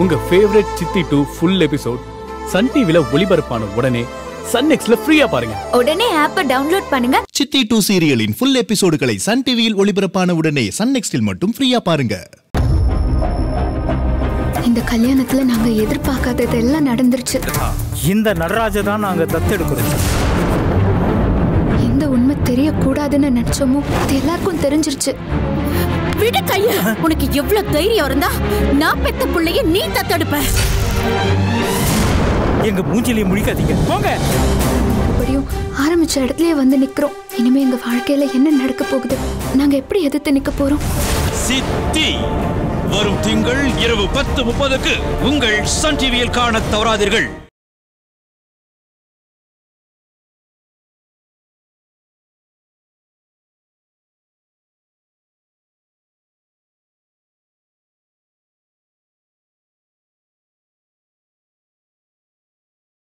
உங்க ஃபேவரட் சித்தி two full episode Sun டிவில ஒளிபரப்பான உடனே சன் நெக்ஸ்ட்ல ஃப்ரீயா பாருங்க உடனே ஆப்பை டவுன்லோட் பண்ணுங்க சித்தி டூ சீரியலின் ஃபுல் எபிசோடுகளை சன் டிவியில் ஒளிபரப்பான உடனே சன் நெக்ஸ்டில் மட்டும் ஃப்ரீயா பாருங்க இந்த கல்யாணத்துல நாங்க எதிர்பார்க்காதது எல்லாம் நடந்துருச்சு இந்த நடராஜ தான் நாங்க தத்தெடுக்கிறோம் எந்த உண்மை தெரியக்கூடாதுன்னு நினைச்சோமோ அது எல்லாருக்கும் தெரிஞ்சிருச்சு விடு கைய உனக்கு எவ்வளவு தைரியம் இருந்தா நான் பெத்த புள்ளைய நீ தத்தெடுப்ப எங்க மூஞ்சிலையும் முழிக்காதீங்க போங்க மறுபடியும் ஆரம்பிச்ச இடத்துலயே வந்து நிக்கிறோம் இனிமே எங்க வாழ்க்கையில என்ன நடக்க போகுது நாங்க எப்படி எதிர்த்து நிக்க போறோம் சித்தி வரும் திங்கள் இரவு பத்து முப்பதுக்கு உங்கள் சன் டிவியில் காணத் தவறாதீர்கள்